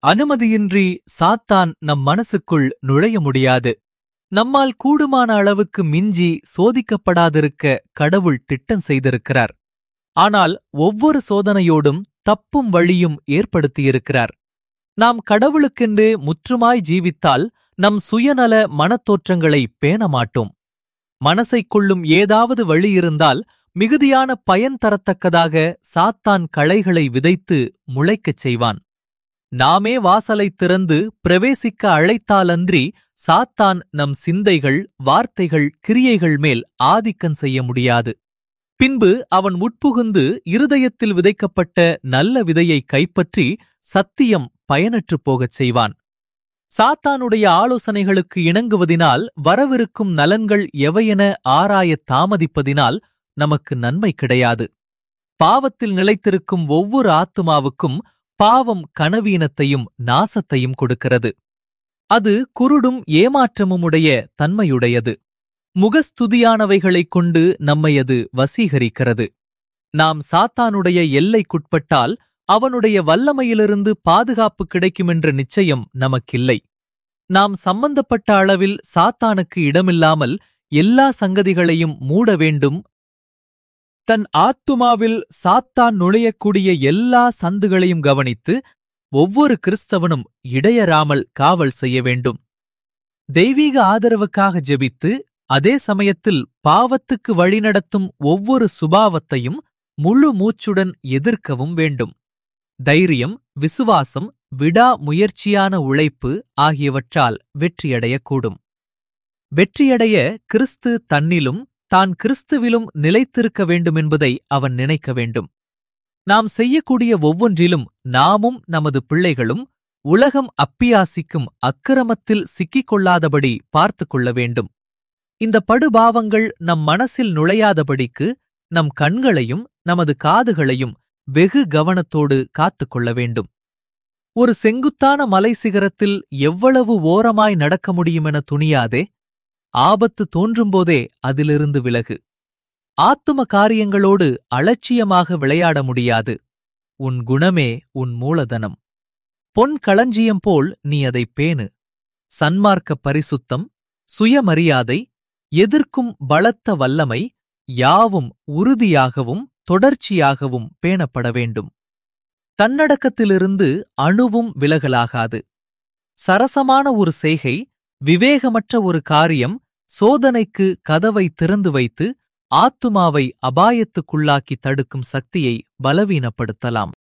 அனுமதியின்றி சாத்தான் நம் மனசுக்குள் நுழைய முடியாது நம்மால் கூடுமான அளவுக்கு மிஞ்சி சோதிக்கப்படாதிருக்க கடவுள் திட்டம் செய்திருக்கிறார் ஆனால் ஒவ்வொரு சோதனையோடும் தப்பும் வழியும் ஏற்படுத்தியிருக்கிறார் நாம் கடவுளுக்கென்று முற்றுமாய் ஜீவித்தால் நம் சுயநல மனத்தோற்றங்களை பேண மாட்டோம் மனசைக் கொள்ளும் ஏதாவது வழி இருந்தால் மிகுதியான பயன் தரத்தக்கதாக சாத்தான் களைகளை விதைத்து முளைக்கச் செய்வான் நாமே வாசலைத் திறந்து பிரவேசிக்க அழைத்தாலன்றி சாத்தான் நம் சிந்தைகள் வார்த்தைகள் கிரியைகள் மேல் ஆதிக்கம் செய்ய முடியாது பின்பு அவன் உட்புகுந்து இருதயத்தில் விதைக்கப்பட்ட நல்ல விதையை கைப்பற்றி சத்தியம் பயனற்றுப் போகச் செய்வான் சாத்தானுடைய ஆலோசனைகளுக்கு இணங்குவதினால் வரவிருக்கும் நலன்கள் எவையென ஆராயத் தாமதிப்பதினால் நமக்கு நன்மை கிடையாது பாவத்தில் நிலைத்திருக்கும் ஒவ்வொரு ஆத்துமாவுக்கும் பாவம் கனவீனத்தையும் நாசத்தையும் கொடுக்கிறது அது குருடும் ஏமாற்றமுமுடைய தன்மையுடையது முகஸ்துதியானவைகளைக் கொண்டு நம்மை அது வசீகரிக்கிறது நாம் சாத்தானுடைய எல்லைக்குட்பட்டால் அவனுடைய வல்லமையிலிருந்து பாதுகாப்பு கிடைக்குமென்ற நிச்சயம் நமக்கில்லை நாம் சம்பந்தப்பட்ட அளவில் சாத்தானுக்கு இடமில்லாமல் எல்லா சங்கதிகளையும் மூட வேண்டும் தன் ஆத்துமாவில் சாத்தான் நுழையக்கூடிய எல்லா சந்துகளையும் கவனித்து ஒவ்வொரு கிறிஸ்தவனும் இடையறாமல் காவல் செய்ய வேண்டும் தெய்வீக ஆதரவுக்காக ஜெபித்து அதே சமயத்தில் பாவத்துக்கு வழிநடத்தும் ஒவ்வொரு சுபாவத்தையும் முழு மூச்சுடன் எதிர்க்கவும் வேண்டும் தைரியம் விசுவாசம் விடா முயற்சியான உழைப்பு ஆகியவற்றால் வெற்றியடையக்கூடும் வெற்றியடைய கிறிஸ்து தன்னிலும் தான் கிறிஸ்துவிலும் நிலைத்திருக்க வேண்டுமென்பதை அவன் நினைக்க வேண்டும் நாம் செய்யக்கூடிய ஒவ்வொன்றிலும் நாமும் நமது பிள்ளைகளும் உலகம் அப்பியாசிக்கும் அக்கிரமத்தில் சிக்கிக் கொள்ளாதபடி பார்த்துக் கொள்ள வேண்டும் இந்த படுபாவங்கள் நம் மனசில் நுழையாதபடிக்கு நம் கண்களையும் நமது காதுகளையும் வெகு கவனத்தோடு காத்துக் கொள்ள வேண்டும் ஒரு செங்குத்தான மலை சிகரத்தில் எவ்வளவு ஓரமாய் நடக்க முடியுமென துணியாதே ஆபத்து தோன்றும்போதே அதிலிருந்து விலகு ஆத்தும காரியங்களோடு அலட்சியமாக விளையாட முடியாது உன் குணமே உன் மூலதனம் பொன் களஞ்சியம் போல் நீ அதைப் பேணு சன்மார்க்க பரிசுத்தம் சுயமரியாதை எதிர்க்கும் பலத்த வல்லமை யாவும் உறுதியாகவும் தொடர்ச்சியாகவும் பேணப்பட வேண்டும் தன்னடக்கத்திலிருந்து அணுவும் விலகலாகாது சரசமான ஒரு செய்கை விவேகமற்ற ஒரு காரியம் சோதனைக்கு கதவை திறந்து வைத்து ஆத்துமாவை அபாயத்துக்குள்ளாக்கி தடுக்கும் சக்தியை பலவீனப்படுத்தலாம்